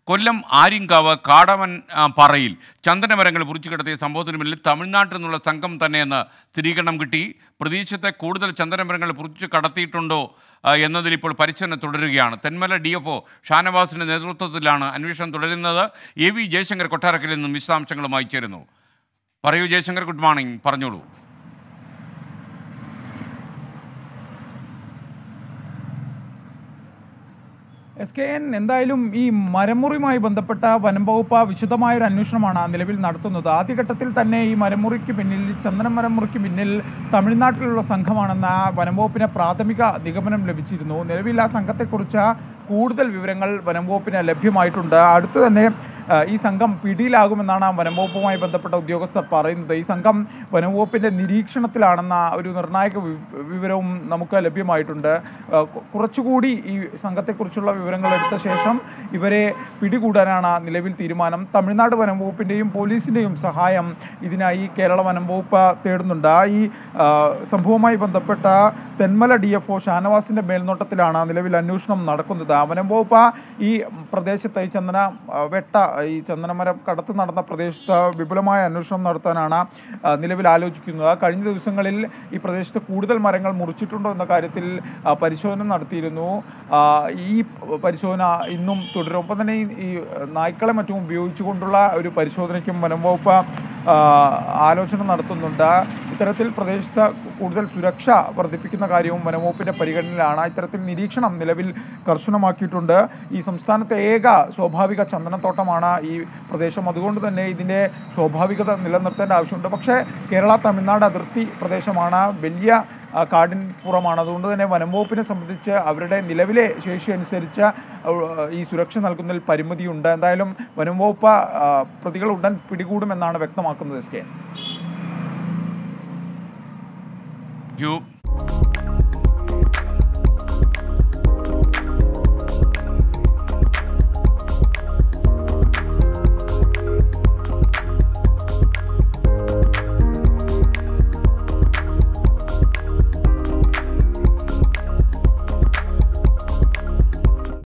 കൊല്ലം ആര്യങ്കാവ് കാടവൻ ആ, പാറയിൽ ചന്ദനമരങ്ങൾ മുറിച്ചു കിടത്തിയ സംഭവത്തിന് പിന്നിൽ തമിഴ്നാട്ടിൽ നിന്നുള്ള സംഘം തന്നെയെന്ന് സ്ഥിരീകരണം കിട്ടി പ്രദേശത്തെ കൂടുതൽ ചന്ദനമരങ്ങൾ മുറിച്ചു കടത്തിയിട്ടുണ്ടോ ആ, എന്നതിൽ ഇപ്പോൾ പരിശോധന തുടരുകയാണ് തെന്മല ഡി എഫ് ഒ ഷാനവാസിൻ്റെ നേതൃത്വത്തിലാണ് അന്വേഷണം തുടരുന്നത് എ വി ജയശങ്കർ കൊട്ടാരക്കലിൽ നിന്നും വിശദാംശങ്ങളുമായി ചേരുന്നു പറയൂ ജയശങ്കർ ഗുഡ് മോർണിംഗ് പറഞ്ഞോളൂ എസ് കെ എൻ എന്തായാലും ഈ മരമുറിയുമായി ബന്ധപ്പെട്ട വനം വകുപ്പ് വിശദമായ ഒരു അന്വേഷണമാണ് നിലവിൽ നടത്തുന്നത് ആദ്യഘട്ടത്തിൽ തന്നെ ഈ മരമുറിക്ക് പിന്നിൽ ചന്ദന മരമുറിക്ക് പിന്നിൽ തമിഴ്നാട്ടിലുള്ള സംഘമാണെന്ന വനം വകുപ്പിന് പ്രാഥമിക നിഗമനം ലഭിച്ചിരുന്നു നിലവിൽ ആ സംഘത്തെക്കുറിച്ച് കൂടുതൽ വിവരങ്ങൾ വനം വകുപ്പിന് ലഭ്യമായിട്ടുണ്ട് അടുത്തു തന്നെ ആ, ഈ സംഘം പിടിയിലാകുമെന്നാണ് വനം വകുപ്പുമായി ബന്ധപ്പെട്ട ഉദ്യോഗസ്ഥർ പറയുന്നത് ഈ സംഘം വനം വകുപ്പിൻ്റെ നിരീക്ഷണത്തിലാണെന്ന ഒരു നിർണായക വി- വിവരവും നമുക്ക് ലഭ്യമായിട്ടുണ്ട് ആ, കു- കുറച്ചുകൂടി ഈ സംഘത്തെക്കുറിച്ചുള്ള വിവരങ്ങൾ എടുത്ത ശേഷം ഇവരെ പിടികൂടാനാണ് നിലവിൽ തീരുമാനം തമിഴ്നാട് വനം വകുപ്പിൻ്റെയും പോലീസിൻ്റെയും സഹായം ഇതിനായി കേരള വനം വകുപ്പ് തേടുന്നുണ്ട് ഈ ആ, സംഭവവുമായി ബന്ധപ്പെട്ട തെന്മല ഡി എഫ് ഒ ഷാനവാസിൻ്റെ മേൽനോട്ടത്തിലാണ് നിലവിൽ അന്വേഷണം നടക്കുന്നത് വനം വകുപ്പ് ഈ പ്രദേശത്ത് ഈ ചന്ദന ആ, വെട്ട ഈ ചന്ദനമരം കടത്ത് നടന്ന പ്രദേശത്ത് വിപുലമായ അന്വേഷണം നടത്താനാണ് ആ, നിലവിൽ ആലോചിക്കുന്നത് കഴിഞ്ഞ ദിവസങ്ങളിൽ ഈ പ്രദേശത്ത് കൂടുതൽ മരങ്ങൾ മുറിച്ചിട്ടുണ്ടോ എന്ന കാര്യത്തിൽ ആ, പരിശോധന നടത്തിയിരുന്നു ആ, ഈ പരിശോധന ഇന്നും തുടരും ഒപ്പം തന്നെ ഈ- ഈ നായ്ക്കളെ മറ്റും ഉപയോഗിച്ചുകൊണ്ടുള്ള ഒരു പരിശോധനയ്ക്കും വനം വകുപ്പ് ആ, ആലോചന നടത്തുന്നുണ്ട് ഇത്തരത്തിൽ പ്രദേശത്ത് കൂടുതൽ സുരക്ഷ വർദ്ധിപ്പിക്കുന്ന കാര്യവും വനംവകുപ്പിൻ്റെ പരിഗണനയിലാണ് ഇത്തരത്തിൽ നിരീക്ഷണം നിലവിൽ കർശനമാക്കിയിട്ടുണ്ട് ഈ സംസ്ഥാനത്തെ ഏക സ്വാഭാവിക ചന്ദനത്തോട്ടമാണ് ഈ പ്രദേശം അതുകൊണ്ട് തന്നെ ഇതിൻ്റെ സ്വാഭാവികത നിലനിർത്തേണ്ട ആവശ്യമുണ്ട് പക്ഷേ കേരള തമിഴ്നാട് അതിർത്തി പ്രദേശമാണ് വലിയ ആ, കാടിൻ പുറമാണ് അതുകൊണ്ട് തന്നെ വനംവകുപ്പിനെ സംബന്ധിച്ച് അവരുടെ നിലവിലെ ശേഷി അനുസരിച്ച് ആ, ഈ സുരക്ഷ നൽകുന്നതിൽ പരിമിതിയുണ്ട് എന്തായാലും വനംവകുപ്പ് ആ, പ്രതികൾ ഉടൻ പിടികൂടുമെന്നാണ് വ്യക്തമാക്കുന്നത് എസ് കെ യു